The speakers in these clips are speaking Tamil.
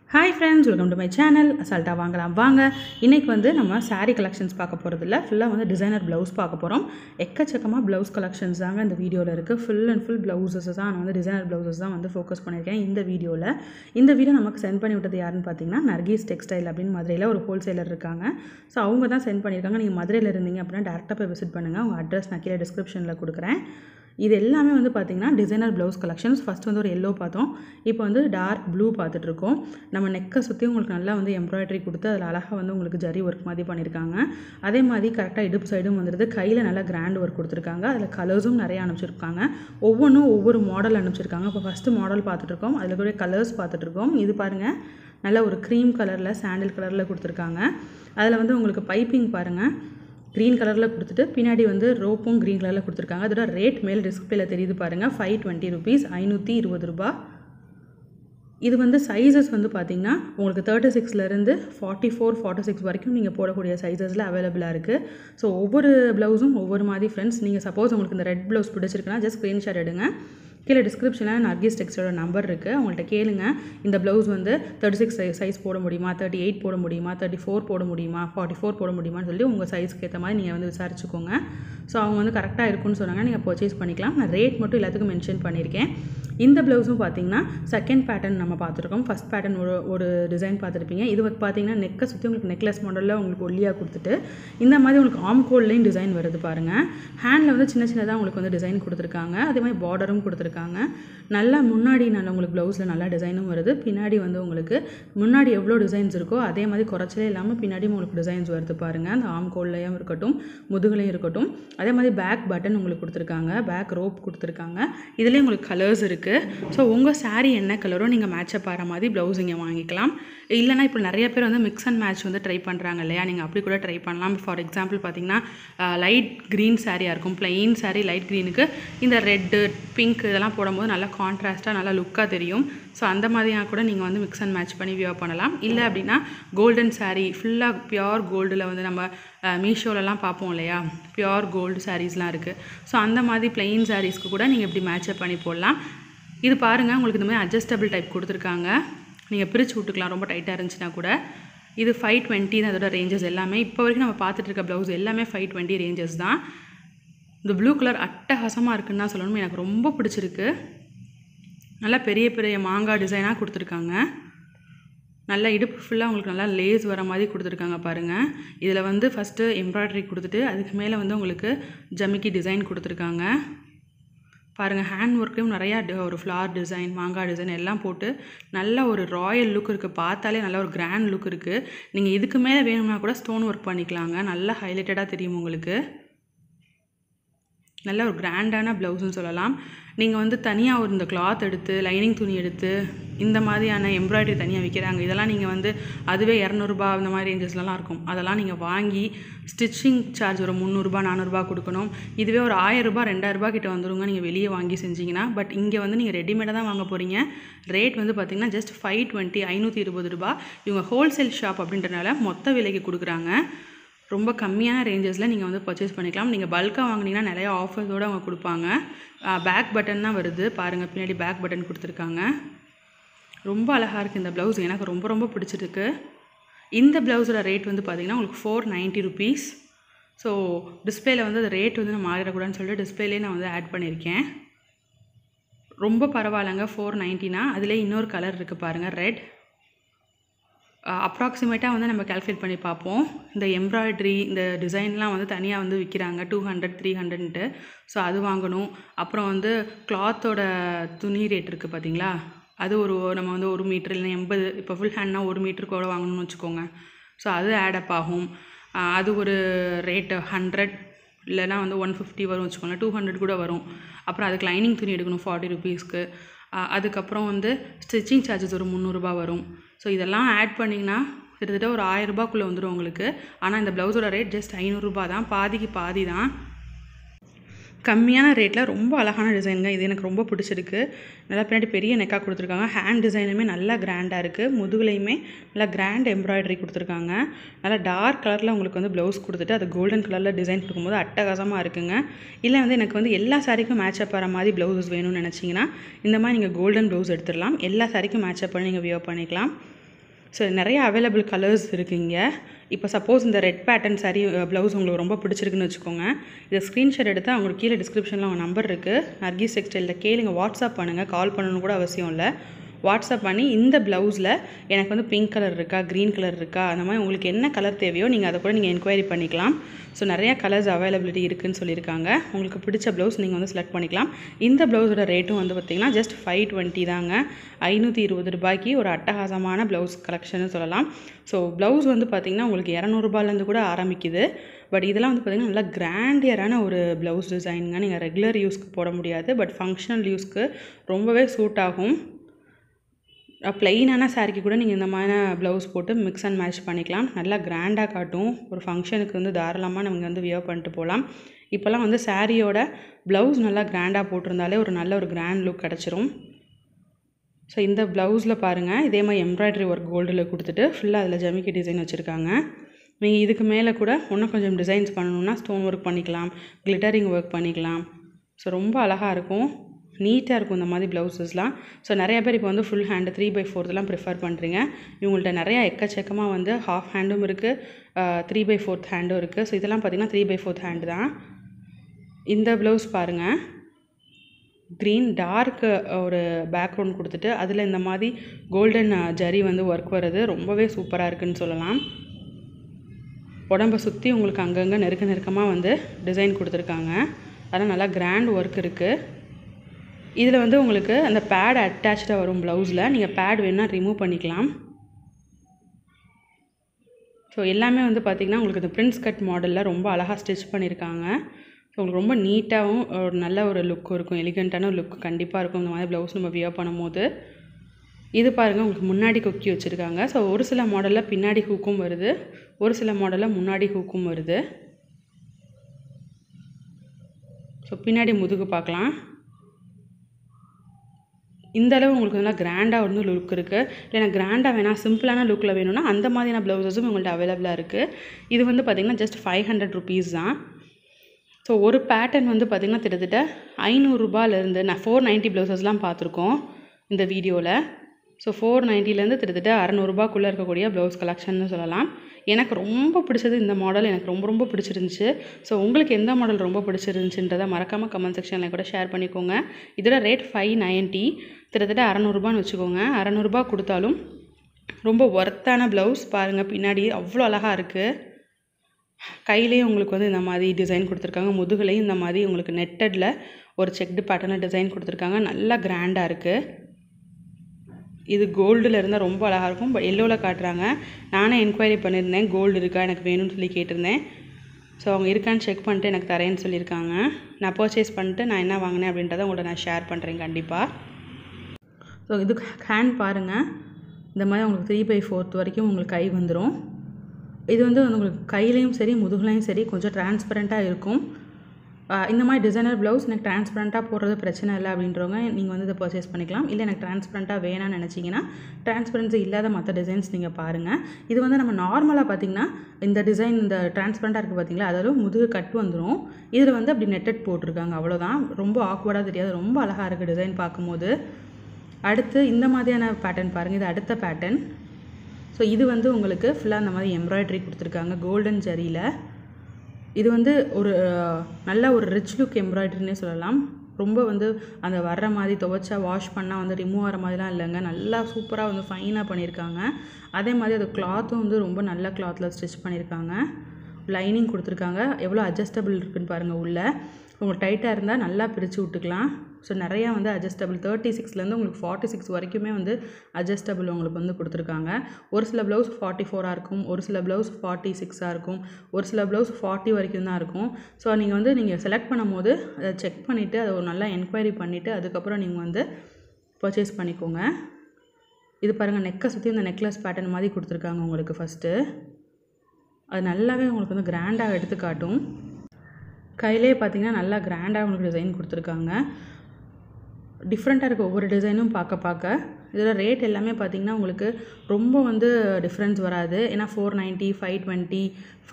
hi friends welcome to my channel அசால்ட்டாக வாங்கலாம் வாங்க இன்றைக்கி வந்து நம்ம saree கலெக்ஷன்ஸ் பார்க்க போகிறதில்ல ஃபுல்லாக வந்து டிசைனர் ப்ளவுஸ் பார்க்க போகிறோம் எக்கச்சக்கமாக ப்ளவுஸ் கலெக்ஷன்ஸ் தாங்க இந்த வீடியோவில் இருக்குது ஃபுல் அண்ட் ஃபுல் ப்ளவுசஸ் தான் நான் வந்து டிசைனர் ப்ளவுசஸ் தான் வந்து ஃபோக்கஸ் பண்ணியிருக்கேன் இந்த வீடியோவில் இந்த வீடியோ நமக்கு சென்ட் பண்ணி விட்டது யாருன்னு பார்த்தீங்கன்னா நர்கீஸ் டெக்ஸ்டைல் அப்படின்னு மதுரையில் ஒரு ஹோல்சேலர் இருக்காங்க ஸோ அவங்க தான் சென்ட் பண்ணியிருக்காங்க நீங்கள் மதுரையில் இருந்தீங்க அப்படின்னா டேரெக்டாக போய் விசிட் பண்ணுங்கள் உங்கள் அட்ரஸ் நான் கீழே டிஸ்கிரிப்ஷனில் கொடுக்குறேன் இது எல்லாமே வந்து பார்த்திங்கன்னா டிசைனர் ப்ளவுஸ் கலெக்ஷன்ஸ் ஃபஸ்ட் வந்து ஒரு எல்லோ பார்த்தோம் இப்போ வந்து டார்க் ப்ளூ பார்த்துட்ருக்கோம் நம்ம நெக்கை சுற்றி உங்களுக்கு நல்லா வந்து எம்ப்ராய்டரி கொடுத்து அதில் அழகாக வந்து உங்களுக்கு ஜரி ஒர்க் மாதிரி பண்ணியிருக்காங்க அதே மாதிரி கரெக்டாக இடுப்பு சைடும் வந்துடுது கையில் நல்லா கிராண்ட் ஒர்க் கொடுத்துருக்காங்க அதில் கலர்ஸும் நிறைய அனுப்பிச்சிருக்காங்க ஒவ்வொன்றும் ஒவ்வொரு மாடல் அனுப்பிச்சிருக்காங்க இப்போ ஃபஸ்ட்டு மாடல் பார்த்துட்ருக்கோம் அதில் கூட கலர்ஸ் பார்த்துட்ருக்கோம் இது பாருங்கள் நல்ல ஒரு க்ரீம் கலரில் சாண்டில் கலரில் கொடுத்துருக்காங்க அதில் வந்து உங்களுக்கு பைப்பிங் பாருங்கள் க்ரீன் கலரில் கொடுத்துட்டு பின்னாடி வந்து ரோப்பும் க்ரீன் கலரில் கொடுத்துருக்காங்க அதோட ரேட் மேல் டிஸ்பிளேல தெரியுது பாருங்கள் ஃபைவ் டுவெண்ட்டி ருபீஸ் ஐநூற்றி இருபது ரூபா இது வந்து சைஸஸ் வந்து பார்த்திங்கன்னா உங்களுக்கு தேர்ட்டி சிக்ஸ்லேருந்து ஃபார்ட்டி ஃபோர் ஃபார்ட்டி சிக்ஸ் வரைக்கும் நீங்கள் போடக்கூடிய சைஸஸில் அவைலபிளாக இருக்குது ஸோ ஒவ்வொரு ப்ளவுஸும் ஒவ்வொரு மாதிரி ஃப்ரெண்ட்ஸ் நீங்கள் சப்போஸ் உங்களுக்கு இந்த ரெட் ப்ளவுஸ் பிடிச்சிருக்குன்னா ஜஸ்ட் ஸ்க்ரீன்ஷாட் எடுங்க கீழே டிஸ்கிரிப்ஷனில் நர்கீஸ் டெக்ஸ்டோட நம்பர் இருக்குது அவங்கள்ட்ட கேளுங்க இந்த ப்ளவுஸ் வந்து தேர்ட்டி சிக்ஸ் சைஸ் போட முடியுமா தேர்ட்டி எயிட் போட முடியுமா தேர்ட்டி ஃபோர் போட முடியுமா ஃபார்ட்டி ஃபோர் போட முடியுமான்னு சொல்லி உங்கள் சைஸ்க்கு ஏற்ற மாதிரி நீங்கள் வந்து விசாரிச்சுக்கோங்க ஸோ அவங்க வந்து கரெக்டாக இருக்குன்னு சொன்னாங்க நீங்கள் பர்ச்சேஸ் பண்ணிக்கலாம் நான் ரேட் மட்டும் எல்லாத்துக்கும் மென்ஷன் பண்ணியிருக்கேன் இந்த ப்ளவுஸும் பார்த்தீங்கன்னா செகண்ட் பேட்டர்ன் நம்ம பார்த்துருக்கோம் ஃபஸ்ட் பேட்டர்ன் ஒரு ஒரு டிசைன் பார்த்துருப்பீங்க இது வந்து பார்த்தீங்கன்னா நெக்கை சுற்றி உங்களுக்கு நெக்லஸ் மாடலில் உங்களுக்கு ஒல்லியாக கொடுத்துட்டு இந்த மாதிரி உங்களுக்கு ஆம் கோல்ட்லேயும் டிசைன் வருது பாருங்கள் ஹேண்டில் வந்து சின்ன சின்னதாக உங்களுக்கு வந்து டிசைன் கொடுத்துருக்காங்க அதே மாதிரி பார்டரும் கொடுத்துருக்காங்க நல்லா முன்னாடி நல்லா உங்களுக்கு ப்ளவுஸில் நல்லா டிசைனும் வருது பின்னாடி வந்து உங்களுக்கு முன்னாடி எவ்வளோ டிசைன்ஸ் இருக்கோ அதே மாதிரி குறைச்சலே இல்லாமல் பின்னாடியும் உங்களுக்கு டிசைன்ஸ் வருது பாருங்கள் அந்த ஆம் கோல்லையும் இருக்கட்டும் முதுகுலையும் இருக்கட்டும் அதே மாதிரி பேக் பட்டன் உங்களுக்கு கொடுத்துருக்காங்க பேக் ரோப் கொடுத்துருக்காங்க இதுலேயும் உங்களுக்கு கலர்ஸ் இருக்குது ஸோ உங்கள் saree என்ன கலரோ நீங்கள் மேட்சப் ஆகிற மாதிரி ப்ளவுஸ் இங்கே வாங்கிக்கலாம் இல்லைனா இப்போ நிறைய பேர் வந்து மிக்ஸ் அண்ட் மேட்ச் வந்து ட்ரை பண்ணுறாங்க இல்லையா நீங்கள் அப்படி கூட ட்ரை பண்ணலாம் ஃபார் எக்ஸாம்பிள் பார்த்தீங்கன்னா லைட் க்ரீன் சாரியாக இருக்கும் plain saree லைட் க்ரீனுக்கு இந்த ரெட்டு பிங்க் இதெல்லாம் போடும்போது நல்லா கான்ட்ராஸ்ட்டாக நல்லா லுக்காக தெரியும் ஸோ அந்த மாதிரியாக கூட நீங்கள் வந்து மிக்ஸ் அண்ட் மேட்ச் பண்ணி வியர் பண்ணலாம் இல்லை அப்படின்னா கோல்டன் saree ஃபுல்லாக பியோர் கோல்டில் வந்து நம்ம மீஷோலலாம் பார்ப்போம் இல்லையா பியோர் கோல்டு சாரீஸ்லாம் இருக்குது ஸோ அந்த மாதிரி plain சாரீஸ்க்கு கூட நீங்கள் இப்படி மேட்சப் பண்ணி போடலாம் இது பாருங்கள் உங்களுக்கு இந்த மாதிரி அட்ஜஸ்டபிள் டைப் கொடுத்துருக்காங்க நீங்கள் பிரித்து விட்டுக்கலாம் ரொம்ப டைட்டாக இருந்துச்சுன்னா கூட இது ஃபைவ் டுவெண்ட்டி தான் அதோட ரேஞ்சஸ் எல்லாமே இப்போ வரைக்கும் நம்ம பார்த்துட்டு இருக்க ப்ளவுஸ் எல்லாமே ஃபைவ் டுவெண்ட்டி ரேஞ்சஸ் தான் இந்த ப்ளூ கலர் அட்டகாசமாக இருக்குன்னு தான் சொல்லணும் எனக்கு ரொம்ப பிடிச்சிருக்கு நல்லா பெரிய பெரிய மாங்காய் டிசைனாக கொடுத்துருக்காங்க நல்லா இடுப்பு ஃபுல்லாக உங்களுக்கு நல்லா லேஸ் வர மாதிரி கொடுத்துருக்காங்க பாருங்கள் இதில் வந்து ஃபஸ்ட்டு எம்ப்ராய்டரி கொடுத்துட்டு அதுக்கு மேலே வந்து உங்களுக்கு ஜமிக்கி டிசைன் கொடுத்துருக்காங்க பாருங்கள் ஹேண்ட் ஒர்க்கையும் நிறையா டி- ஒரு ஃப்ளார் டிசைன் மாங்காய் டிசைன் எல்லாம் போட்டு நல்ல ஒரு ராயல் லுக் இருக்குது பார்த்தாலே நல்ல ஒரு கிராண்ட் லுக் இருக்குது நீங்கள் இதுக்கு மேலே வேணும்னா கூட ஸ்டோன் ஒர்க் பண்ணிக்கலாங்க நல்லா ஹைலைட்டடாக தெரியும் உங்களுக்கு நல்ல ஒரு கிராண்டான ப்ளவுஸ்னு சொல்லலாம் நீங்கள் வந்து தனியாக ஒரு இந்த கிளாத் எடுத்து லைனிங் துணி எடுத்து இந்த மாதிரியான எம்ப்ராய்டரி தனியாக விற்கிறாங்க இதெல்லாம் நீங்கள் வந்து அதுவே இரநூறுபா இந்த மாதிரி ரேஞ்சஸ்லலாம் இருக்கும் அதெல்லாம் நீங்கள் வாங்கி ஸ்டிச்சிங் சார்ஜ் ஒரு முந்நூறுரூபா நானூறுரூபா கொடுக்கணும் இதுவே ஒரு ஆயிரரூபா ரெண்டாயிரரூபா கிட்ட வந்துருங்க நீங்கள் வெளியே வாங்கி செஞ்சீங்கன்னா பட் இங்கே வந்து நீங்கள் ரெடிமேடாக தான் வாங்க போகிறீங்க ரேட் வந்து பார்த்தீங்கன்னா ஜஸ்ட் ஃபைவ் டுவெண்ட்டி ஐநூற்றி இருபது ரூபா இவங்க ஹோல்சேல் ஷாப் அப்படின்றனால மொத்த விலைக்கு கொடுக்குறாங்க ரொம்ப கம்மியான ரேஞ்சஸில் நீங்கள் வந்து பர்ச்சேஸ் பண்ணிக்கலாம் நீங்கள் பல்காக வாங்குனீங்கன்னா நிறைய ஆஃபர்ஸோடு அவங்க கொடுப்பாங்க பேக் பட்டன் தான் வருது பாருங்கள் பின்னாடி பேக் பட்டன் கொடுத்துருக்காங்க ரொம்ப அழகாக இருக்குது இந்த ப்ளவுஸ் எனக்கு ரொம்ப ரொம்ப பிடிச்சிருக்கு இந்த ப்ளவுஸோட ரேட் வந்து பார்த்தீங்கன்னா உங்களுக்கு ஃபோர் நைன்ட்டி ருபீஸ் ஸோ டிஸ்பிளேல வந்து அந்த ரேட் வந்து நான் மாறிடக்கூடாதுன்னு சொல்லிட்டு டிஸ்பிளேலே நான் வந்து ஆட் பண்ணியிருக்கேன் ரொம்ப பரவாயில்லைங்க ஃபோர் நைன்ட்டினா அதிலே இன்னொரு கலர் இருக்குது பாருங்கள் ரெட் அப்ராக்சிமேட்டாக வந்து நம்ம கால்குலேட் பண்ணி பார்ப்போம் இந்த எம்ப்ராய்டரி இந்த டிசைன்லாம் வந்து தனியாக வந்து விற்கிறாங்க டூ ஹண்ட்ரட் த்ரீ ஹண்ட்ரட்ன்ட்டு ஸோ அது வாங்கணும் அப்புறம் வந்து கிளாத்தோட துணி ரேட் இருக்குது பார்த்தீங்களா அது ஒரு நம்ம வந்து ஒரு மீட்டர் இல்லைன்னா எண்பது இப்போ ஃபுல் ஹேண்ட்னா ஒரு மீட்டருக்கு கூட வாங்கணும்னு வச்சுக்கோங்க ஸோ அது ஆடப் ஆகும் ஆஹ் அது ஒரு ரேட்டு ஹண்ட்ரட் இல்லைனா வந்து ஒன் ஃபிஃப்டி வரும் வச்சுக்கோங்களேன் டூ ஹண்ட்ரட் கூட வரும் அப்புறம் அதுக்கு லைனிங் துணி எடுக்கணும் ஃபார்ட்டி ருபீஸ்க்கு அதுக்கப்புறம் வந்து ஸ்டிச்சிங் சார்ஜஸ் ஒரு முந்நூறுரூபா வரும் ஸோ இதெல்லாம் ஆட் பண்ணிங்கன்னா கிட்டத்தட்ட ஒரு ஆயிரரூபாக்குள்ளே வந்துடும் உங்களுக்கு ஆனால் இந்த ப்ளவுஸோட ரேட் ஜஸ்ட் ஐநூறுரூபா தான் பாதிக்கு பாதி தான் கம்மியான ரேட்டில் ரொம்ப அழகான டிசைனுங்க இது எனக்கு ரொம்ப பிடிச்சிருக்கு நல்லா பின்னாடி பெரிய நெக்காக கொடுத்துருக்காங்க ஹேண்ட் டிசைனுமே நல்லா கிராண்டாக இருக்குது முதுகுலையுமே நல்லா கிராண்ட் எம்ப்ராய்டரி கொடுத்துருக்காங்க நல்லா டார்க் கலரில் உங்களுக்கு வந்து ப்ளவுஸ் கொடுத்துட்டு அது கோல்டன் கலரில் டிசைன் கொடுக்கும்போது அட்டகாசமாக இருக்குங்க இல்லை வந்து எனக்கு வந்து எல்லா சாரிக்கும் மேட்சப் ஆகிற மாதிரி ப்ளவுசஸ் வேணும்னு நினச்சிங்கன்னா இந்த மாதிரி நீங்கள் கோல்டன் ப்ளவுஸ் எடுத்துடலாம் எல்லா சாரிக்கும் மேட்சப் பண்ணி நீங்கள் வியர் பண்ணிக்கலாம் ஸோ நிறைய அவைலபிள் கலர்ஸ் இருக்குங்க இப்போ சப்போஸ் இந்த ரெட் பேட்டர்ன் சாரி ப்ளவுஸ் உங்களுக்கு ரொம்ப பிடிச்சிருக்குன்னு வச்சுக்கோங்க இதை ஸ்க்ரீன்ஷாட் எடுத்து அவங்களுக்கு கீழே டிஸ்கிரிப்ஷனில் அவங்க நம்பர் இருக்குது நர்கீஸ் டெக்ஸ்டைலில் கேளுங்க வாட்ஸ்அப் பண்ணுங்கள் கால் பண்ணணும்னு கூட அவசியம் இல்லை வாட்ஸ்அப் பண்ணி இந்த ப்ளவுஸில் எனக்கு வந்து பிங்க் கலர் இருக்கா க்ரீன் கலர் இருக்கா அந்த மாதிரி உங்களுக்கு என்ன கலர் தேவையோ நீங்கள் அதை கூட நீங்கள் என்கொயரி பண்ணிக்கலாம் ஸோ நிறையா கலர்ஸ் அவைலபிலிட்டி இருக்குதுன்னு சொல்லியிருக்காங்க உங்களுக்கு பிடிச்ச ப்ளவுஸ் நீங்கள் வந்து செலக்ட் பண்ணிக்கலாம் இந்த ப்ளவுஸோட ரேட்டும் வந்து பார்த்திங்கன்னா ஜஸ்ட் ஃபைவ் டுவெண்ட்டி தாங்க ஐநூற்றி இருபது ரூபாய்க்கு ஒரு அட்டகாசமான ப்ளவுஸ் கலெக்ஷன் சொல்லலாம் ஸோ ப்ளவுஸ் வந்து பார்த்திங்கன்னா உங்களுக்கு இரநூறுபாலேருந்து கூட ஆரம்பிக்குது பட் இதெல்லாம் வந்து பார்த்திங்கன்னா நல்லா கிராண்டியரான ஒரு ப்ளவுஸ் டிசைனுங்க நீங்கள் ரெகுலர் யூஸ்க்கு போட முடியாது பட் ஃபங்க்ஷனல் யூஸ்க்கு ரொம்பவே சூட் ஆகும் ப்ளெயினான சாரிக்கு கூட நீங்கள் இந்த மாதிரி ப்ளவுஸ் போட்டு மிக்ஸ் அண்ட் மேட்ச் பண்ணிக்கலாம் நல்லா கிராண்டாக காட்டும் ஒரு ஃபங்க்ஷனுக்கு வந்து தாராளமாக நம்ம வந்து வியர் பண்ணிட்டு போகலாம் இப்போல்லாம் வந்து சாரியோட ப்ளவுஸ் நல்லா கிராண்டாக போட்டிருந்தாலே ஒரு நல்ல ஒரு கிராண்ட் லுக் கிடச்சிரும் ஸோ இந்த ப்ளவுஸில் பாருங்கள் இதே மாதிரி எம்ப்ராய்டரி ஒர்க் கோல்டில் கொடுத்துட்டு ஃபுல்லாக அதில் ஜமிக்கி டிசைன் வச்சுருக்காங்க நீங்கள் இதுக்கு மேலே கூட இன்னும் கொஞ்சம் டிசைன்ஸ் பண்ணணுன்னா ஸ்டோன் ஒர்க் பண்ணிக்கலாம் கிளிட்டரிங் ஒர்க் பண்ணிக்கலாம் ஸோ ரொம்ப அழகாக இருக்கும் நீட்டாக இருக்கும் இந்த மாதிரி ப்ளவுசஸ்லாம் ஸோ நிறைய பேர் இப்போ வந்து ஃபுல் ஹேண்டு த்ரீ பை ஃபோர்த்லாம் ப்ரிஃபர் பண்ணுறீங்க இவங்கள்ட்ட நிறையா எக்கச்சக்கமாக வந்து ஹாஃப் ஹேண்டும் இருக்குது த்ரீ பை ஃபோர்த் ஹேண்டும் இருக்குது ஸோ இதெல்லாம் பார்த்திங்கன்னா த்ரீ பை ஃபோர்த் ஹேண்டு தான் இந்த ப்ளவுஸ் பாருங்கள் க்ரீன் டார்க் ஒரு பேக்ரவுண்ட் கொடுத்துட்டு அதில் இந்த மாதிரி கோல்டன் ஜரி வந்து ஒர்க் வருது ரொம்பவே சூப்பராக இருக்குதுன்னு சொல்லலாம் உடம்பை சுற்றி உங்களுக்கு அங்கங்கே நெருக்க நெருக்கமாக வந்து டிசைன் கொடுத்துருக்காங்க அதெல்லாம் நல்லா கிராண்ட் ஒர்க் இருக்குது இதில் வந்து உங்களுக்கு அந்த பேட் அட்டாச்சாக வரும் ப்ளவுஸில் நீங்கள் பேட் வேணுன்னா ரிமூவ் பண்ணிக்கலாம் ஸோ எல்லாமே வந்து பார்த்திங்கன்னா உங்களுக்கு இந்த பிரின்ஸ் கட் மாடலில் ரொம்ப அழகாக ஸ்டிச் பண்ணியிருக்காங்க ஸோ உங்களுக்கு ரொம்ப நீட்டாகவும் ஒரு நல்ல ஒரு லுக்கும் இருக்கும் எலிகண்ட்டான லுக் கண்டிப்பாக இருக்கும் இந்த மாதிரி ப்ளவுஸ் நம்ம வியர் பண்ணும்போது இது பாருங்கள் உங்களுக்கு முன்னாடி கொக்கி வச்சுருக்காங்க ஸோ ஒரு சில மாடலில் பின்னாடி ஹூக்கும் வருது ஒரு சில மாடலில் முன்னாடி ஹூக்கும் வருது ஸோ பின்னாடி முதுகு பார்க்கலாம் இந்த அளவு உங்களுக்கு நல்லா கிராண்டாக வந்து லுக் இருக்குது இல்லை எனக்கு கிராண்டாக வேணாம் சிம்பிளான லுக்கில் வேணும்னா அந்த மாதிரியான ப்ளவுசஸும் உங்கள்கிட்ட அவைலபிளாக இருக்குது இது வந்து பார்த்திங்கன்னா ஜஸ்ட் ஃபைவ் ஹண்ட்ரட் ருபீஸ் தான் ஸோ ஒரு பேட்டர்ன் வந்து பார்த்திங்கன்னா கிட்டத்தட்ட ஐநூறுரூபாலேருந்து நான் ஃபோர் நைன்ட்டி ப்ளவுசஸ்லாம் பார்த்துருக்கோம் இந்த வீடியோவில் ஸோ ஃபோர் நைன்ட்டிலேருந்து கிட்டத்தட்ட அறநூறுபாக்குள்ளே இருக்கக்கூடிய ப்ளவுஸ் கலெக்ஷன்னு சொல்லலாம் எனக்கு ரொம்ப பிடிச்சது இந்த மாடல் எனக்கு ரொம்ப ரொம்ப பிடிச்சிருந்துச்சு ஸோ உங்களுக்கு எந்த மாடல் ரொம்ப பிடிச்சிருந்துச்சுன்றதை மறக்காமல் கமெண்ட் செக்ஷனில் கூட ஷேர் பண்ணிக்கோங்க இதோட ரேட் ஃபைவ் நைன்ட்டி கிட்டத்தட்ட அறநூறுபான்னு வச்சுக்கோங்க அறநூறுபா கொடுத்தாலும் ரொம்ப ஒர்த்தான ப்ளவுஸ் பாருங்கள் பின்னாடி அவ்வளோ அழகாக இருக்குது கையிலேயும் உங்களுக்கு வந்து இந்த மாதிரி டிசைன் கொடுத்துருக்காங்க முதுகுலையும் இந்த மாதிரி உங்களுக்கு நெட்டடில் ஒரு செக்டு பேட்டர்னில் டிசைன் கொடுத்துருக்காங்க நல்லா கிராண்டாக இருக்குது இது கோல்டில் இருந்தால் ரொம்ப அழகாக இருக்கும் பட் எல்லோவில் காட்டுறாங்க நானே என்கொயரி பண்ணியிருந்தேன் கோல்டு இருக்கா எனக்கு வேணும்னு சொல்லி கேட்டிருந்தேன் ஸோ அவங்க இருக்கான்னு செக் பண்ணிட்டு எனக்கு தரேன்னு சொல்லியிருக்காங்க நான் பர்ச்சேஸ் பண்ணிட்டு நான் என்ன வாங்கினேன் அப்படின்றத உங்கள்ட்ட நான் ஷேர் பண்ணுறேன் கண்டிப்பாக ஸோ இது ஹேண்ட் பாருங்கள் இந்த மாதிரி உங்களுக்கு த்ரீ பை ஃபோர்த் வரைக்கும் உங்களுக்கு கை வந்துடும் இது வந்து உங்களுக்கு கையிலையும் சரி முதுகுலையும் சரி கொஞ்சம் டிரான்ஸ்பரண்ட்டாக இருக்கும் இந்த மாதிரி டிசைனர் ப்ளவுஸ் எனக்கு டிரான்ஸ்பரண்ட்டாக போடுறது பிரச்சனை இல்லை அப்படின்றவங்க நீங்கள் வந்து இதை பர்ச்சேஸ் பண்ணிக்கலாம் இல்லை எனக்கு டிரான்ஸ்பரண்ட்டாக வேணாம்னு நினச்சிங்கன்னா டிரான்ஸ்பரன்சி இல்லாத மற்ற டிசைன்ஸ் நீங்கள் பாருங்கள் இது வந்து நம்ம நார்மலாக பார்த்திங்கன்னா இந்த டிசைன் இந்த டிரான்ஸ்பரண்ட்டாக இருக்குது பார்த்தீங்களா அதாவது முதுகு கட் வந்துடும் இதில் வந்து அப்படி நெட்டட் போட்டிருக்காங்க அவ்வளோதான் ரொம்ப ஆக்வர்டாக தெரியாது ரொம்ப அழகாக இருக்குது டிசைன் பார்க்கும்போது அடுத்து இந்த மாதிரியான பேட்டர்ன் பாருங்கள் இது அடுத்த பேட்டர்ன் ஸோ இது வந்து உங்களுக்கு ஃபுல்லாக அந்த மாதிரி எம்ப்ராய்டரி கொடுத்துருக்காங்க கோல்டன் ஜரியில் இது வந்து ஒரு நல்ல ஒரு ரிச் லுக் எம்ப்ராய்டரினே சொல்லலாம் ரொம்ப வந்து அந்த வர்ற மாதிரி துவைச்சா வாஷ் பண்ணால் வந்து ரிமூவ் ஆகிற மாதிரிலாம் இல்லைங்க நல்லா சூப்பராக வந்து ஃபைனாக பண்ணியிருக்காங்க அதே மாதிரி அது கிளாத்தும் வந்து ரொம்ப நல்ல கிளாத்தில் ஸ்டிச் பண்ணியிருக்காங்க லைனிங் கொடுத்துருக்காங்க எவ்வளோ அட்ஜஸ்டபிள் இருக்குன்னு பாருங்கள் உள்ளே உங்களுக்கு டைட்டாக இருந்தால் நல்லா பிரித்து விட்டுக்கலாம் ஸோ நிறையா வந்து அட்ஜஸ்டபிள் தேர்ட்டி சிக்ஸ்லேருந்து உங்களுக்கு ஃபார்ட்டி சிக்ஸ் வரைக்குமே வந்து அட்ஜஸ்டபிள் உங்களுக்கு வந்து கொடுத்துருக்காங்க ஒரு சில ப்ளவுஸ் ஃபார்ட்டி ஃபோராக இருக்கும் ஒரு சில ப்ளவுஸ் ஃபார்ட்டி சிக்ஸாக இருக்கும் ஒரு சில ப்ளவுஸ் ஃபார்ட்டி வரைக்கும் தான் இருக்கும் ஸோ நீங்கள் வந்து நீங்கள் செலக்ட் பண்ணும்போது அதை செக் பண்ணிவிட்டு அதை ஒரு நல்லா என்கொயரி பண்ணிவிட்டு அதுக்கப்புறம் நீங்கள் வந்து பர்ச்சேஸ் பண்ணிக்கோங்க இது பாருங்கள் நெக்கை சுற்றி இந்த நெக்லஸ் பேட்டர்ன் மாதிரி கொடுத்துருக்காங்க உங்களுக்கு ஃபஸ்ட்டு அது நல்லாவே உங்களுக்கு வந்து கிராண்டாக எடுத்து காட்டும் கையிலே பார்த்தீங்கன்னா நல்லா கிராண்டாக உங்களுக்கு டிசைன் கொடுத்துருக்காங்க டிஃப்ரெண்ட்டாக இருக்க ஒவ்வொரு டிசைனும் பார்க்க பார்க்க இதில் ரேட் எல்லாமே பார்த்தீங்கன்னா உங்களுக்கு ரொம்ப வந்து டிஃப்ரென்ஸ் வராது ஏன்னா four ninety five twenty five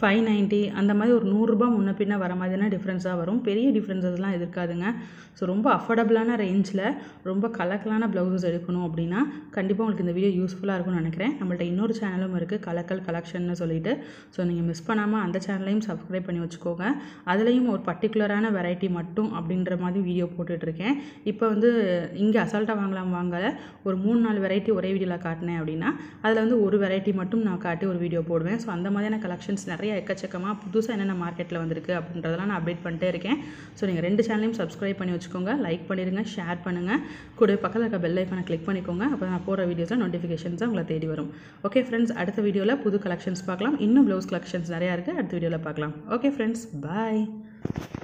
five ninety அந்த மாதிரி ஒரு நூறுரூபா முன்ன பின்ன வர மாதிரியான டிஃப்ரென்ஸாக வரும் பெரிய டிஃப்ரென்சஸ்லாம் இருக்காதுங்க ஸோ ரொம்ப அஃபோர்டபுளான ரேஞ்சில் ரொம்ப கலக்கலான ப்ளவுசஸ் எடுக்கணும் அப்படின்னா கண்டிப்பாக உங்களுக்கு இந்த வீடியோ யூஸ்ஃபுல்லாக இருக்கும்னு நினைக்கிறேன் நம்மள்ட்ட இன்னொரு சேனலும் இருக்குது கலக்கல் கலெக்ஷன்னு சொல்லிட்டு ஸோ நீங்கள் மிஸ் பண்ணாமல் அந்த சேனலையும் சப்ஸ்கிரைப் பண்ணி வச்சுக்கோங்க அதுலேயும் ஒரு பர்டிகுலரான வெரைட்டி மட்டும் அப்படின்ற மாதிரி வீடியோ போட்டுட்ருக்கேன் இப்போ வந்து இங்கே அசால்ட்டாக வாங்கலாம் வாங்கல ஒரு மூணு நாலு வெரைட்டி ஒரே வீடியோவில் காட்டினேன் அப்படின்னா அதில் வந்து ஒரு வெரைட்டி மட்டும் நான் காட்டி ஒரு வீடியோ போடுவேன் ஸோ அந்த மாதிரியான கலெக்ஷன்ஸ் நிறைய எக்கச்சக்கமாக புதுசாக என்னென்ன மார்க்கெட்டில் வந்திருக்கு அப்படின்றதெல்லாம் நான் அப்டேட் பண்ணிட்டே இருக்கேன் ஸோ நீங்கள் ரெண்டு சேனலையும் சப்ஸ்கிரைப் பண்ணி வச்சுக்கோங்க லைக் பண்ணிடுங்க ஷேர் பண்ணுங்கள் கூட பக்கத்தில் இருக்க பெல் ஐக்கானை கிளிக் பண்ணிக்கோங்க அப்போ நான் போகிற வீடியோஸில் நோட்டிஃபிகேஷன்ஸாக உங்களை தேடி வரும் ஓகே ஃப்ரெண்ட்ஸ் அடுத்த வீடியோவில் புது கலெக்ஷன்ஸ் பார்க்கலாம் இன்னும் ப்ளவுஸ் கலெக்ஷன்ஸ் நிறையா இருக்குது அடுத்த வீடியோவில் பார்க்கலாம் ஓகே ஃப்ரெண்ட்ஸ் பாய்